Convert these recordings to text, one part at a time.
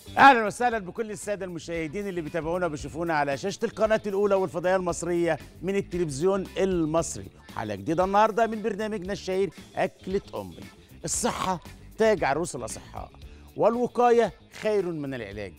اهلا وسهلا بكل الساده المشاهدين اللي بيتابعونا وبيشوفونا على شاشه القناه الاولى والفضائيه المصريه من التلفزيون المصري حلقه جديده النهارده من برنامجنا الشهير اكله امي الصحه تاج عروس الاصحاء والوقايه خير من العلاج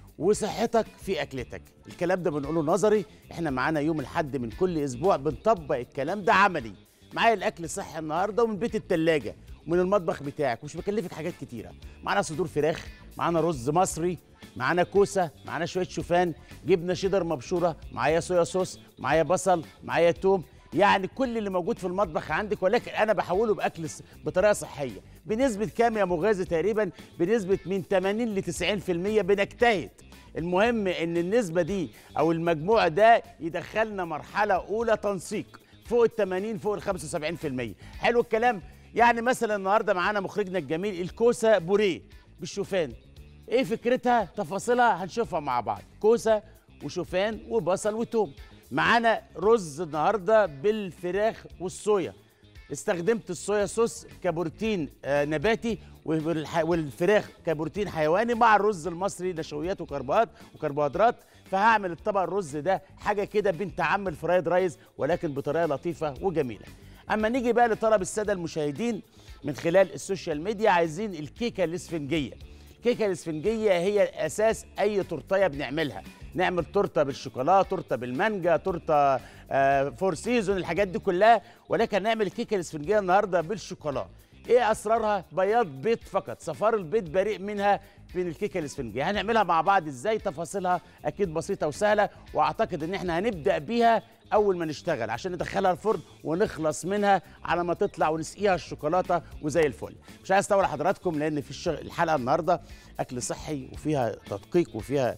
وصحتك في اكلتك الكلام ده بنقوله نظري احنا معانا يوم الحد من كل اسبوع بنطبق الكلام ده عملي معايا الاكل صحي النهارده ومن بيت التلاجة ومن المطبخ بتاعك مش بكلفك حاجات كتيره معانا صدور فراخ معانا رز مصري معانا كوسه معانا شويه شوفان جبنه شيدر مبشوره معايا صويا صوص معايا بصل معايا توم يعني كل اللي موجود في المطبخ عندك ولكن انا بحوله باكل ص- بطريقه صحيه بنسبه كام يا مغازي تقريبا بنسبه من 80 ل 90% بنجتهد المهم ان النسبه دي او المجموع ده يدخلنا مرحله اولى تنسيق فوق ال 80 فوق ال 75% حلو الكلام يعني مثلا النهارده معانا مخرجنا الجميل الكوسه بوريه بالشوفان ايه فكرتها تفاصيلها هنشوفها مع بعض كوسه وشوفان وبصل وتوم معانا رز النهارده بالفراخ والصويا استخدمت الصويا صوص كبروتين آه، نباتي والح- والفراخ كبروتين حيواني مع الرز المصري نشويات وكربوهات وكربوهيدرات فهعمل الطبق الرز ده حاجه كده بنت عم الفرايد رايز ولكن بطريقه لطيفه وجميله اما نيجي بقى لطلب الساده المشاهدين من خلال السوشيال ميديا عايزين الكيكه الاسفنجيه الكيكه الاسفنجيه هي اساس اي تورتيه بنعملها نعمل تورته بالشوكولاته تورته بالمانجا تورته آه فور سيزون الحاجات دي كلها ولكن نعمل الكيكه الاسفنجيه النهارده بالشوكولاته ايه اسرارها بياض بيض فقط صفار البيض بريء منها في الكيكه الاسفنجيه هنعملها مع بعض ازاي تفاصيلها اكيد بسيطه وسهله واعتقد ان احنا هنبدا بيها اول ما نشتغل عشان ندخلها الفرن ونخلص منها على ما تطلع ونسقيها الشوكولاته وزي الفل مش عايز اطول حضراتكم لان في الشغل الحلقه النهارده اكل صحي وفيها تدقيق وفيها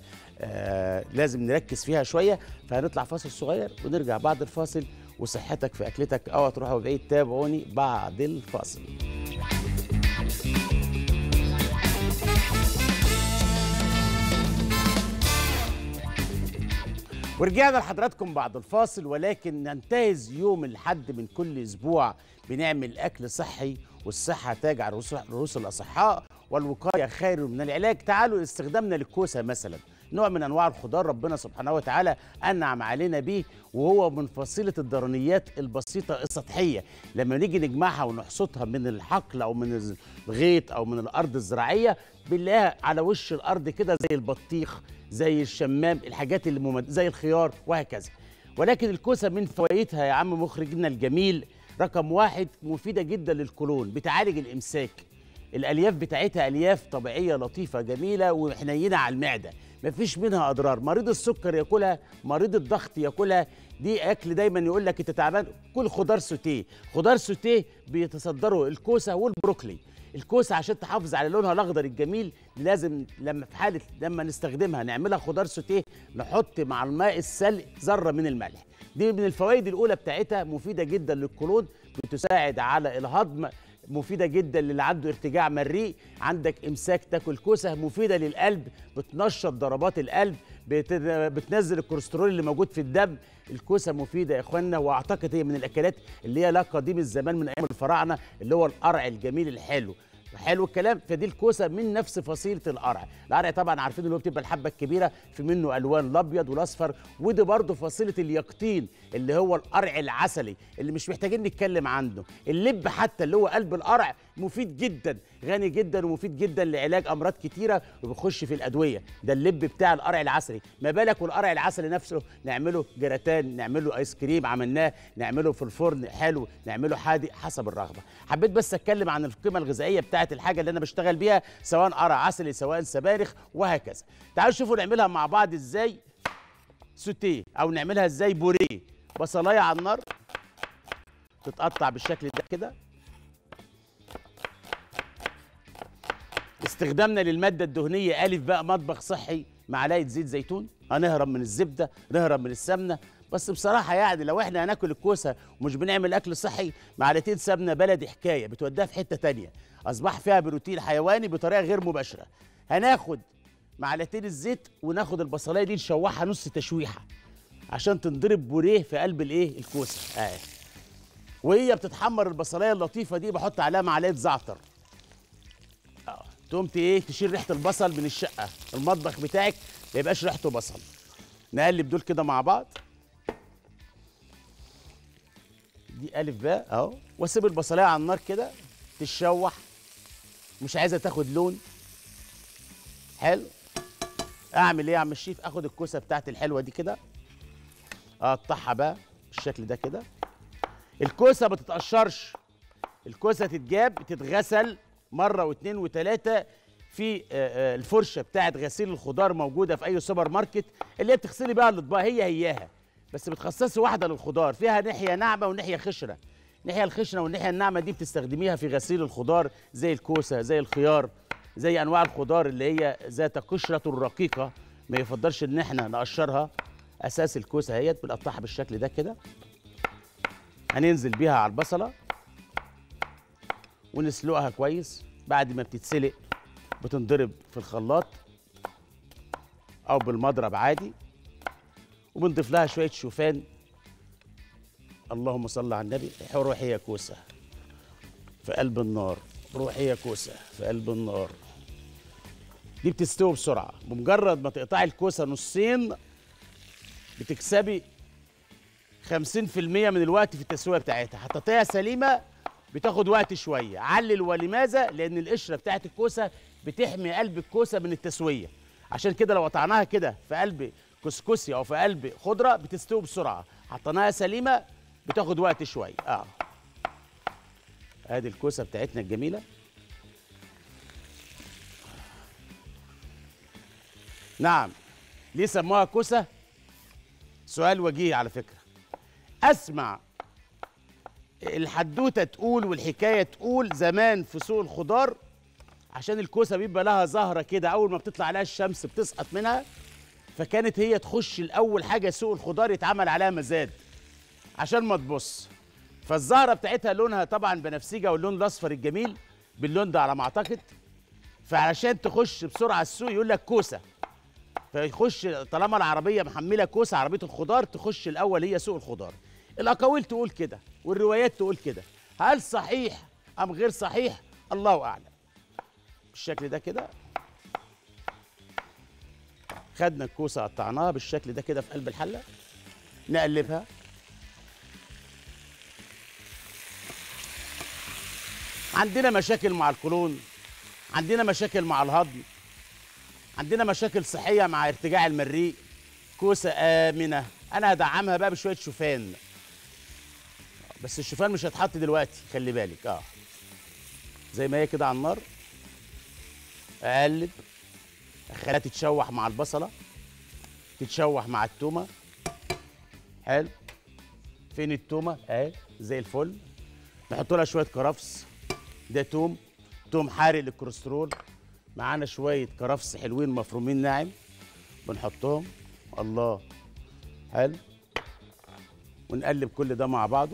آه لازم نركز فيها شويه فهنطلع فاصل صغير ونرجع بعد الفاصل وصحتك في اكلتك اوعى تروحوا بعيد تابعوني بعد الفاصل ورجعنا لحضراتكم بعد الفاصل ولكن ننتهز يوم الحد من كل اسبوع بنعمل اكل صحي والصحه تاج على رؤوس- رؤوس الاصحاء والوقايه خير من العلاج تعالوا استخدامنا للكوسه مثلا نوع من انواع الخضار ربنا سبحانه وتعالى انعم علينا بيه وهو من فصيله الضرنيات البسيطه السطحيه لما نيجي نجمعها ونحصدها من الحقل او من الغيط او من الارض الزراعيه بنلاقيها على وش الارض كده زي البطيخ زي الشمام الحاجات اللي ممد... زي الخيار وهكذا ولكن الكوسه من فوائدها يا عم مخرجنا الجميل رقم واحد مفيده جدا للقولون بتعالج الامساك الالياف بتاعتها الياف طبيعيه لطيفه جميله وحنينه على المعده مفيش منها اضرار مريض السكر ياكلها مريض الضغط ياكلها دي اكل دايما يقول لك انت تعبان كل خضار سوتيه خضار سوتيه بيتصدروا الكوسه والبروكلي الكوسه عشان تحافظ على لونها الاخضر الجميل لازم لما في حاله لما نستخدمها نعملها خضار سوتيه نحط مع الماء السلق ذره من الملح دي من الفوائد الاولى بتاعتها مفيده جدا للقولون بتساعد على الهضم مفيده جدا للي عنده ارتجاع مريء عندك امساك تاكل كوسه مفيده للقلب بتنشط ضربات القلب بت- بتنزل الكوليسترول اللي موجود في الدم الكوسه مفيده يا اخوانا واعتقد هي من الاكلات اللي هي لها قديم الزمان من ايام الفراعنه اللي هو القرع الجميل الحلو حلو الكلام فدي الكوسه من نفس فصيله القرع القرع طبعا عارفين اللي هو بتبقى الحبه الكبيره في منه الوان الابيض والاصفر ودي برضه فصيله اليقطين اللي هو القرع العسلي اللي مش محتاجين نتكلم عنه اللب حتى اللي هو قلب القرع مفيد جدا غني جدا ومفيد جدا لعلاج امراض كتيره وبيخش في الادويه ده اللب بتاع القرع العسلي ما بالك والقرع العسلي نفسه نعمله جراتان نعمله ايس كريم عملناه نعمله في الفرن حلو نعمله حادق حسب الرغبه حبيت بس اتكلم عن القيمه الغذائيه بتاعه الحاجه اللي انا بشتغل بيها سواء قرع عسلي سواء سبانخ وهكذا تعالوا شوفوا نعملها مع بعض ازاي سوتيه او نعملها ازاي بوريه بصلايه على النار تتقطع بالشكل ده كده استخدامنا للماده الدهنيه الف بقى مطبخ صحي معلقه زيت زيتون هنهرب من الزبده نهرب من السمنه بس بصراحه يعني لو احنا هناكل الكوسه ومش بنعمل اكل صحي معلقتين سمنه بلدي حكايه بتوديها في حته تانية اصبح فيها بروتين حيواني بطريقه غير مباشره هناخد معلقتين الزيت وناخد البصلايه دي نشوحها نص تشويحه عشان تنضرب بوريه في قلب الايه الكوسه اهي وهي بتتحمر البصلايه اللطيفه دي بحط عليها معلقه زعتر تقوم ت- ايه تشيل ريحه البصل من الشقه المطبخ بتاعك ما يبقاش ريحته بصل نقلب دول كده مع بعض دي الف باء اهو واسيب البصلايه على النار كده تتشوح مش عايزه تاخد لون حلو اعمل ايه يا عم الشيف اخد الكوسه بتاعتي الحلوه دي كده اقطعها بقى بالشكل ده كده الكوسه ما تتقشرش الكوسه تتجاب تتغسل مره واثنين وثلاثه في آه، آه، الفرشه بتاعت غسيل الخضار موجوده في اي سوبر ماركت اللي هي بتغسلي بيها الاطباق هي هياها بس بتخصصي واحده للخضار فيها ناحيه ناعمه وناحيه خشره الناحيه الخشنه والناحيه الناعمه دي بتستخدميها في غسيل الخضار زي الكوسه زي الخيار زي انواع الخضار اللي هي ذات قشره رقيقه ما يفضلش ان احنا نقشرها اساس الكوسه اهيت بنقطعها بالشكل ده كده هننزل بيها على البصله ونسلقها كويس بعد ما بتتسلق بتنضرب في الخلاط او بالمضرب عادي وبنضيف لها شويه شوفان اللهم صل على النبي روحي يا كوسه في قلب النار روحي يا كوسه في قلب النار دي بتستوي بسرعه بمجرد ما تقطعي الكوسه نصين بتكسبي 50% من الوقت في التسويه بتاعتها هتقطيها سليمه بتاخد وقت شويه علل ولماذا لان القشره بتاعت الكوسه بتحمي قلب الكوسه من التسويه عشان كده لو قطعناها كده في قلب كسكسي او في قلب خضره بتستوي بسرعه حطيناها سليمه بتاخد وقت شويه اه ادي الكوسه بتاعتنا الجميله نعم ليه سموها كوسه سؤال وجيه على فكره اسمع الحدوته تقول والحكايه تقول زمان في سوق الخضار عشان الكوسه بيبقى لها زهره كده اول ما بتطلع عليها الشمس بتسقط منها فكانت هي تخش الاول حاجه سوق الخضار يتعمل عليها مزاد عشان ما تبص فالزهره بتاعتها لونها طبعا بنفسجه واللون الاصفر الجميل باللون ده على ما اعتقد فعشان تخش بسرعه السوق يقول لك كوسه فيخش طالما العربيه محمله كوسه عربيه الخضار تخش الاول هي سوق الخضار الاقاويل تقول كده والروايات تقول كده هل صحيح ام غير صحيح الله اعلم بالشكل ده كده خدنا الكوسه قطعناها بالشكل ده كده في قلب الحله نقلبها عندنا مشاكل مع القولون عندنا مشاكل مع الهضم عندنا مشاكل صحيه مع ارتجاع المريء كوسه امنه انا هدعمها بقى بشويه شوفان بس الشوفان مش هيتحط دلوقتي خلي بالك اه زي ما هي كده على النار اقلب اخليها تتشوح مع البصله تتشوح مع التومه حلو فين التومه اهي زي الفل نحط لها شويه كرفس ده توم توم حارق للكوليسترول معانا شويه كرفس حلوين مفرومين ناعم بنحطهم الله حلو ونقلب كل ده مع بعضه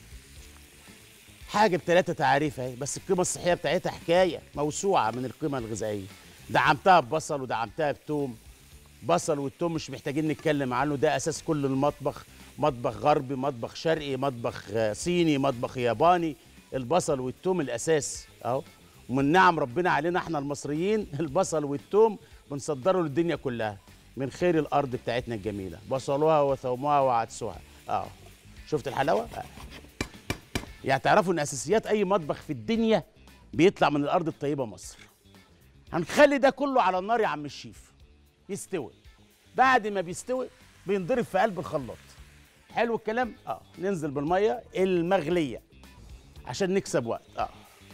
حاجه بثلاثه تعاريف اهي بس القيمه الصحيه بتاعتها حكايه موسوعه من القيمه الغذائيه دعمتها ببصل ودعمتها بتوم بصل والتوم مش محتاجين نتكلم عنه ده اساس كل المطبخ مطبخ غربي مطبخ شرقي مطبخ آه، صيني مطبخ ياباني البصل والتوم الاساس اهو ومن نعم ربنا علينا احنا المصريين البصل والتوم بنصدره للدنيا كلها من خير الارض بتاعتنا الجميله بصلوها وثومها وعدسها اه شفت الحلاوه آه. يعني تعرفوا ان اساسيات اي مطبخ في الدنيا بيطلع من الارض الطيبه مصر هنخلي ده كله على النار يا عم الشيف يستوي بعد ما بيستوي بينضرب في قلب الخلاط حلو الكلام اه ننزل بالميه المغليه عشان نكسب وقت اه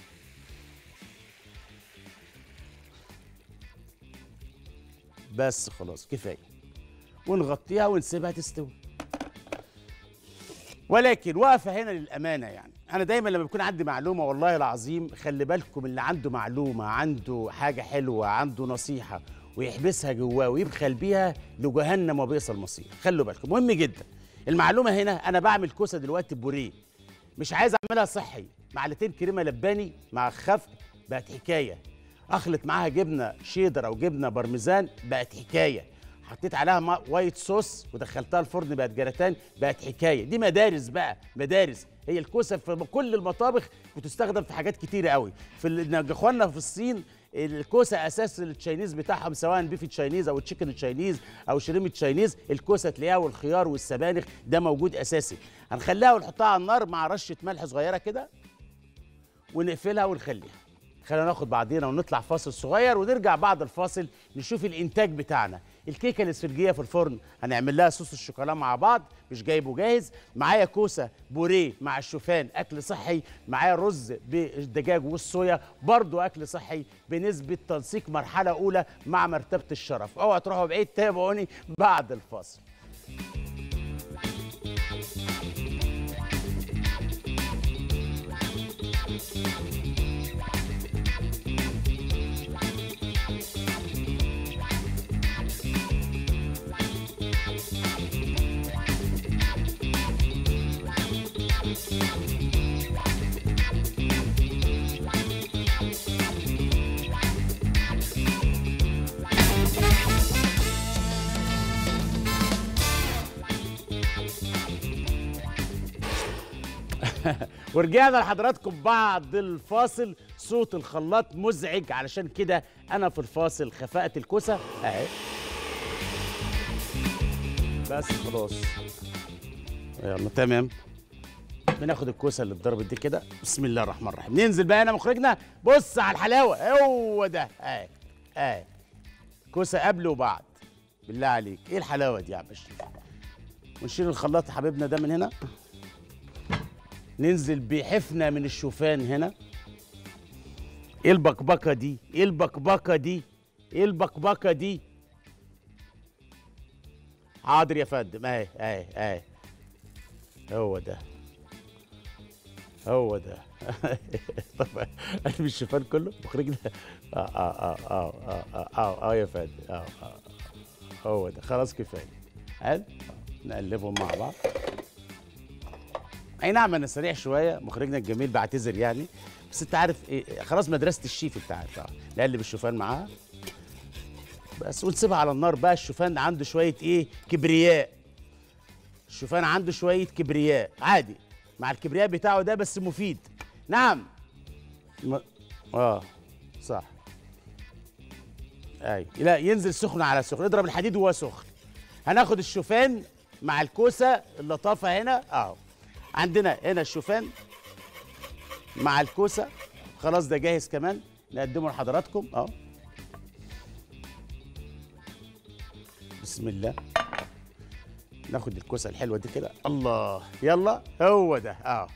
بس خلاص كفايه ونغطيها ونسيبها تستوي ولكن واقفه هنا للامانه يعني انا دايما لما بيكون عندي معلومه والله العظيم خلي بالكم اللي عنده معلومه عنده حاجه حلوه عنده نصيحه ويحبسها جواه ويبخل بيها لجهنم وبئس المصير خلوا بالكم مهم جدا المعلومه هنا انا بعمل كوسه دلوقتي بوريه مش عايز اعملها صحي معلقتين كريمه لباني مع خفق بقت حكايه اخلط معاها جبنه شيدر او جبنه بارميزان بقت حكايه حطيت عليها ما- وايت صوص ودخلتها الفرن بقت جراتان بقت حكايه دي مدارس بقى مدارس هي الكوسه في كل المطابخ بتستخدم في حاجات كتيره قوي في ال- إن اخواننا في الصين الكوسه اساس التشاينيز بتاعهم سواء بيف تشاينيز او تشيكن تشاينيز او شريم تشاينيز الكوسه تلاقيها والخيار والسبانخ ده موجود اساسي هنخليها ونحطها على النار مع رشه ملح صغيره كده ونقفلها ونخليها خلينا ناخد بعضينا ونطلع فاصل صغير ونرجع بعد الفاصل نشوف الانتاج بتاعنا الكيكه الاسفنجيه في الفرن هنعمل لها صوص الشوكولا مع بعض مش جايبه جاهز معايا كوسه بوريه مع الشوفان اكل صحي معايا رز بالدجاج والصويا برضو اكل صحي بنسبه تنسيق مرحله اولى مع مرتبه الشرف اوعوا تروحوا بعيد تابعوني بعد الفاصل ورجعنا لحضراتكم بعد الفاصل صوت الخلاط مزعج علشان كده انا في الفاصل خفقت الكوسه اهي بس خلاص يلا تمام بناخد الكوسه اللي اتضربت دي كده بسم الله الرحمن الرحيم ننزل بقى هنا مخرجنا بص على الحلاوه هو ده اهي اهي كوسه قبل وبعد بالله عليك ايه الحلاوه دي يا عم الشيخ ونشيل الخلاط حبيبنا ده من هنا ننزل بحفنة من الشوفان هنا ايه البكبكة دي ايه البكبكة دي ايه البكبكة دي حاضر يا فندم اهي اهي اهي هو ده هو ده طب انا مش الشوفان كله مخرجنا اه اه اه اه اه اه اه, آه يا فندم اه اه هو ده خلاص كفايه قال نقلبهم مع بعض اي نعم انا سريع شويه مخرجنا الجميل بعتذر يعني بس انت عارف ايه خلاص مدرسه الشيف انت عارف اه نقلب الشوفان معاها بس ونسيبها على النار بقى الشوفان عنده شويه ايه كبرياء الشوفان عنده شويه كبرياء عادي مع الكبرياء بتاعه ده بس مفيد نعم م... اه صح اي لا ينزل سخن على سخن اضرب الحديد وهو سخن هناخد الشوفان مع الكوسه اللطافه هنا اهو عندنا هنا الشوفان مع الكوسه خلاص ده جاهز كمان نقدمه لحضراتكم اهو بسم الله ناخد الكوسه الحلوه دي كده الله يلا هو ده اه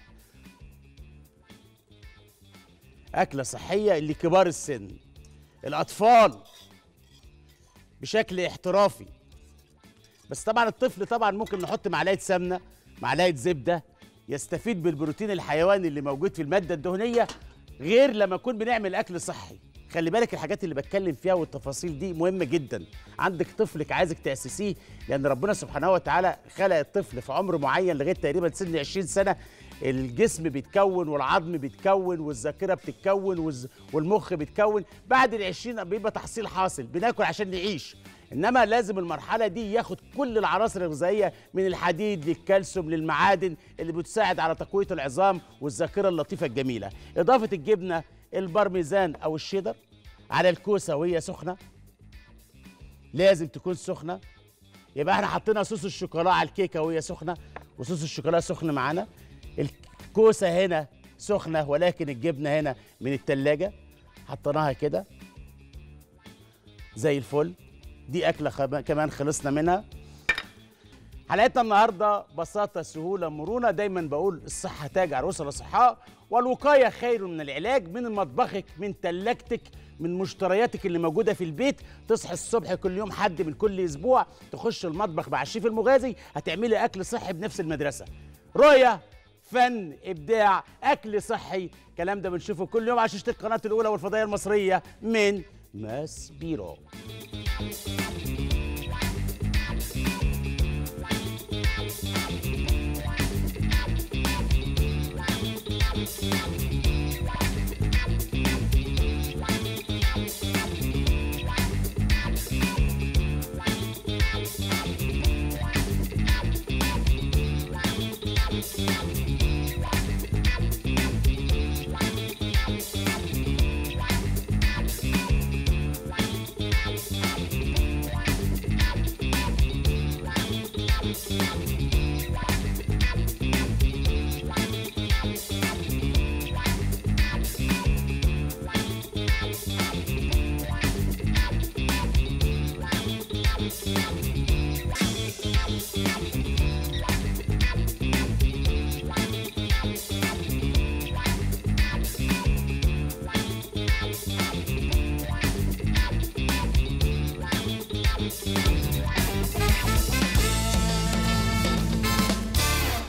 اكله صحيه لكبار السن الاطفال بشكل احترافي بس طبعا الطفل طبعا ممكن نحط معلقه سمنه معلقه زبده يستفيد بالبروتين الحيواني اللي موجود في الماده الدهنيه غير لما نكون بنعمل اكل صحي خلي بالك الحاجات اللي بتكلم فيها والتفاصيل دي مهمه جدا عندك طفلك عايزك تاسسيه لان ربنا سبحانه وتعالى خلق الطفل في عمر معين لغايه تقريبا سن 20 سنه الجسم بيتكون والعظم بيتكون والذاكره بتتكون والمخ بيتكون بعد ال 20 بيبقى تحصيل حاصل بناكل عشان نعيش انما لازم المرحله دي ياخد كل العناصر الغذائيه من الحديد للكالسيوم للمعادن اللي بتساعد على تقويه العظام والذاكره اللطيفه الجميله اضافه الجبنه البارميزان او الشيدر على الكوسه وهي سخنه لازم تكون سخنه يبقى احنا حطينا صوص الشوكولا على الكيكه وهي سخنه وصوص الشوكولا سخن معانا الكوسه هنا سخنه ولكن الجبنه هنا من التلاجة حطيناها كده زي الفل دي اكله خب... كمان خلصنا منها حلقتنا النهارده بساطه سهوله مرونه دايما بقول الصحه تاج عروسه الاصحاء والوقايه خير من العلاج من مطبخك من تلاجتك من مشترياتك اللي موجوده في البيت تصحي الصبح كل يوم حد من كل اسبوع تخش المطبخ مع الشيف المغازي هتعملي اكل صحي بنفس المدرسه رؤيه فن ابداع اكل صحي الكلام ده بنشوفه كل يوم على شاشه القناه الاولى والفضائيه المصريه من ماس بيرو Thank you.